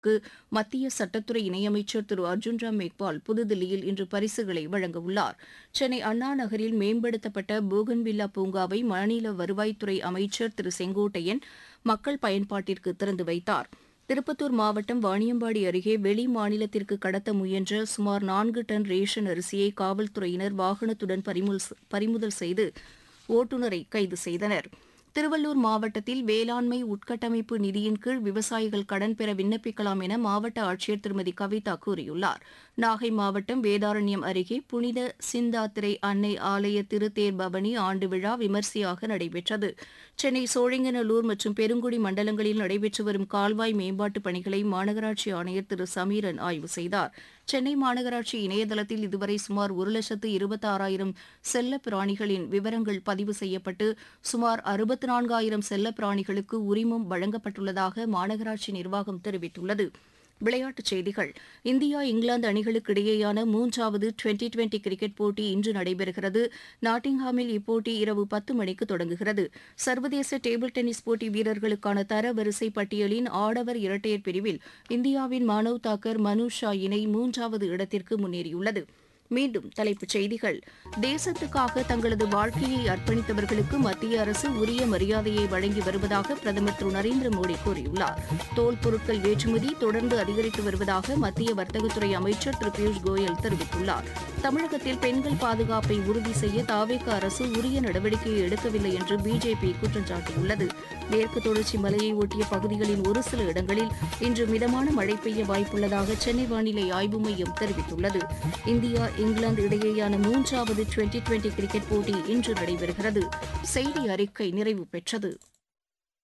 க்கு மத்திய சட்டத்துறை இணையமைச்சர் திரு அர்ஜுன் ராம் மேக்வால் புதுதில்லியில் இன்று பரிசுகளை வழங்கவுள்ளார் சென்னை அண்ணா நகரில் மேம்படுத்தப்பட்ட போகன்வில்லா பூங்காவை மாநில வருவாய்த்துறை அமைச்சர் திரு செங்கோட்டையன் மக்கள் பயன்பாட்டிற்கு திறந்து வைத்தார் திருப்பத்தூர் மாவட்டம் வாணியம்பாடி அருகே வெளி மாநிலத்திற்கு கடத்த முயன்ற சுமார் நான்கு டன் ரேஷன் அரிசியை காவல்துறையினர் வாகனத்துடன் பறிமுதல் பறிமுதல் செய்து ஓட்டுநரை கைது செய்தனர் திருவள்ளூர் மாவட்டத்தில் வேளாண்மை உட்கட்டமைப்பு நிதியின் கீழ் விவசாயிகள் கடன் பெற விண்ணப்பிக்கலாம் என மாவட்ட ஆட்சியர் திருமதி கவிதா கூறியுள்ளார் நாகை மாவட்டம் வேதாரண்யம் அருகே புனித சிந்தாத்திரை அன்னை ஆலய திருத்தேர் பவனி ஆண்டு விழா விமரிசையாக நடைபெற்றது சென்னை சோழிங்கநல்லூர் மற்றும் பெருங்குடி மண்டலங்களில் நடைபெற்று வரும் கால்வாய் மேம்பாட்டுப் பணிகளை மாநகராட்சி ஆணையர் திரு சமீரன் ஆய்வு செய்தார் சென்னை மாநகராட்சி இணையதளத்தில் இதுவரை சுமார் ஒரு லட்சத்து இருபத்தாறாயிரம் செல்ல பிராணிகளின் விவரங்கள் பதிவு செய்யப்பட்டு சுமார் அறுபத்து நான்காயிரம் செல்ல பிராணிகளுக்கு உரிமம் வழங்கப்பட்டுள்ளதாக மாநகராட்சி நிர்வாகம் தெரிவித்துள்ளது விளையாட்டுச் செய்திகள் இந்தியா இங்கிலாந்து அணிகளுக்கு இடையேயான மூன்றாவது டுவெண்டி டுவெண்டி கிரிக்கெட் போட்டி இன்று நடைபெறுகிறது நாட்டிங்ஹாமில் இப்போட்டி இரவு பத்து மணிக்கு தொடங்குகிறது சர்வதேச டேபிள் டென்னிஸ் போட்டி வீரர்களுக்கான தரவரிசை பட்டியலின் ஆடவர் இரட்டையர் பிரிவில் இந்தியாவின் மானவ் தாக்கர் மனு ஷா இணை மூன்றாவது இடத்திற்கு முன்னேறியுள்ளது மீண்டும் தலைப்புச் செய்திகள் தேசத்துக்காக தங்களது வாழ்க்கையை அர்ப்பணித்தவர்களுக்கு மத்திய அரசு உரிய மரியாதையை வழங்கி வருவதாக பிரதமர் திரு நரேந்திர மோடி கூறியுள்ளார் தோல் பொருட்கள் ஏற்றுமதி தொடர்ந்து அதிகரித்து வருவதாக மத்திய வர்த்தகத்துறை அமைச்சர் திரு பியூஷ் கோயல் தெரிவித்துள்ளார் தமிழகத்தில் பெண்கள் பாதுகாப்பை உறுதி செய்ய தாவேக அரசு உரிய நடவடிக்கையை எடுக்கவில்லை என்று பிஜேபி குற்றம் சாட்டியுள்ளது மேற்கு தொடர்ச்சி மலையை ஒட்டிய பகுதிகளின் ஒரு சில இடங்களில் இன்று மிதமான மழை பெய்ய வாய்ப்புள்ளதாக சென்னை வானிலை ஆய்வு மையம் தெரிவித்துள்ளது இந்தியா இங்கிலாந்து இடையேயான மூன்றாவது டுவெண்டி டுவெண்டி கிரிக்கெட் போட்டி இன்று நடைபெறுகிறது செய்தி அறிக்கை நிறைவு பெற்றது